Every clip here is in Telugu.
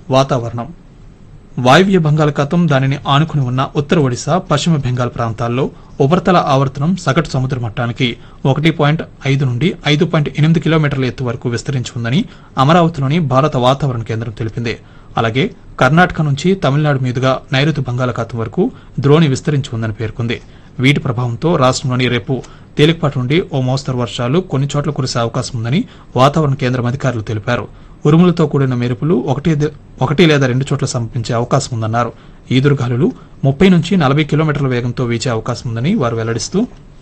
వాతావరణం వాయువ్య బంగాళాఖాతం దానిని ఆనుకుని ఉన్న ఉత్తర ఒడిశా పశ్చిమ బెంగాల్ ప్రాంతాల్లో ఉపరితల ఆవర్తనం సగటు సముద్ర మట్టానికి ఒకటి పాయింట్ ఐదు నుండి ఐదు పాయింట్ ఎనిమిది కిలోమీటర్ల ఎత్తు వరకు విస్తరించి ఉందని అమరావతిలోని భారత వాతావరణ కేంద్రం తెలిపింది అలాగే కర్ణాటక నుంచి తమిళనాడు మీదుగా నైరుతి బంగాళాఖాతం వరకు ద్రోణి విస్తరించి ఉందని పేర్కొంది వీటి ప్రభావంతో రాష్ట్రంలోని రేపు తేలికపాటి నుండి ఓ మోస్తరు వర్షాలు కొన్ని చోట్ల కురిసే అవకాశం ఉందని వాతావరణ కేంద్రం అధికారులు తెలిపారు ఉరుములతో కూడిన మెరుపులు ఒకటి ఒకటి లేదా రెండు చోట్ల సంభవించే అవకాశం ఉందన్నారు ఈదురుగాలులు ముప్పై నుంచి నలభై కిలోమీటర్ల వేగంతో వీచే అవకాశం ఉందని వారు వెల్లడిస్తూ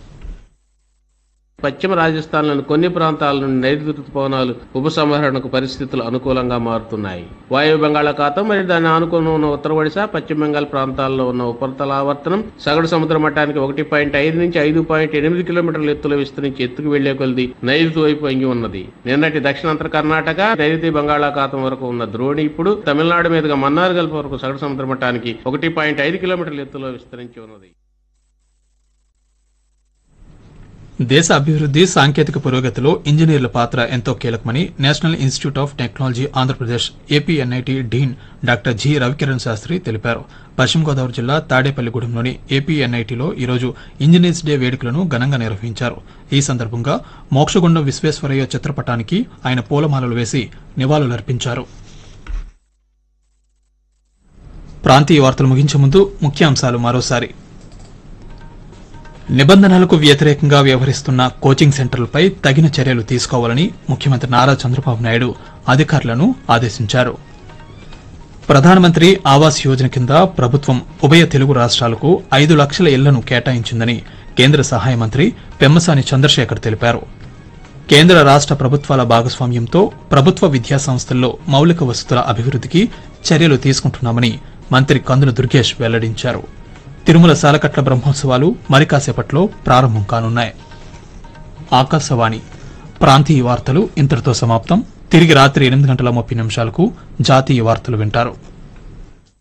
పశ్చిమ రాజస్థాన్లోని కొన్ని ప్రాంతాల నుండి నైరుతి ఋతుపవనాలు ఉపసంహరణకు పరిస్థితులు అనుకూలంగా మారుతున్నాయి వాయు బంగాళాఖాతం మరియు దాన్ని ఆనుకుని ఉన్న ఉత్తర ఒడిశా పశ్చిమ బెంగాల్ ప్రాంతాల్లో ఉన్న ఉపరితల ఆవర్తనం సగటు సముద్ర మట్టానికి ఒకటి పాయింట్ ఐదు నుంచి ఐదు పాయింట్ ఎనిమిది కిలోమీటర్ల ఎత్తులో విస్తరించి ఎత్తుకు వెళ్లే కొలది నైరుతి వైపు వంగి ఉన్నది నిన్నటి దక్షిణాంతర కర్ణాటక నైరుతి బంగాళాఖాతం వరకు ఉన్న ద్రోణి ఇప్పుడు తమిళనాడు మీదుగా మన్నార్ గల్ఫ్ వరకు సగటు సముద్ర మట్టానికి ఒకటి పాయింట్ ఐదు కిలోమీటర్ల ఎత్తులో విస్తరించి ఉన్నది దేశ అభివృద్ధి సాంకేతిక పురోగతిలో ఇంజనీర్ల పాత్ర ఎంతో కీలకమని national institute of technology Andhra Pradesh APNIT dean doctor G Ravikiran Sastry తెలిపారు పశ్చిమ గోదావరి జిల్లా తాడేపల్లిగూడెంలోని ఏపీఎన్ఐటిలో ఈరోజు ఇంజనీర్స్ డే వేడుకలను ఘనంగా నిర్వహించారు ఈ సందర్భంగా మోక్షగుండం విశ్వేశ్వరయ్య చిత్రపటానికి ఆయన పూలమాలలు వేసి నివాళులర్పించారు ప్రాంతీయ వార్తలు ముగించే ముందు ముఖ్యాంశాలు మరోసారి నిబంధనలకు వ్యతిరేకంగా వ్యవహరిస్తున్న కోచింగ్ సెంటర్లపై తగిన చర్యలు తీసుకోవాలని ముఖ్యమంత్రి నారా చంద్రబాబు నాయుడు అధికారులను ఆదేశించారు ప్రధానమంత్రి ఆవాస్ యోజన కింద ప్రభుత్వం ఉభయ తెలుగు రాష్ట్రాలకు ఐదు లక్షల ఇళ్లను కేటాయించిందని కేంద్ర సహాయ మంత్రి పెమ్మసాని చంద్రశేఖర్ తెలిపారు కేంద్ర రాష్ట ప్రభుత్వాల భాగస్వామ్యంతో ప్రభుత్వ విద్యా సంస్థల్లో మౌలిక వసతుల అభివృద్ధికి చర్యలు తీసుకుంటున్నామని మంత్రి కందుల దుర్గేష్ వెల్లడించారు తిరుమల సాలకట్ల బ్రహ్మోత్సవాలు మరి కాసేపట్లో ప్రారంభం కానున్నాయి ఆకాశవాణి ప్రాంతీయ వార్తలు ఇంతటితో సమాప్తం తిరిగి రాత్రి ఎనిమిది గంటల ముప్పై నిమిషాలకు జాతీయ వార్తలు వింటారు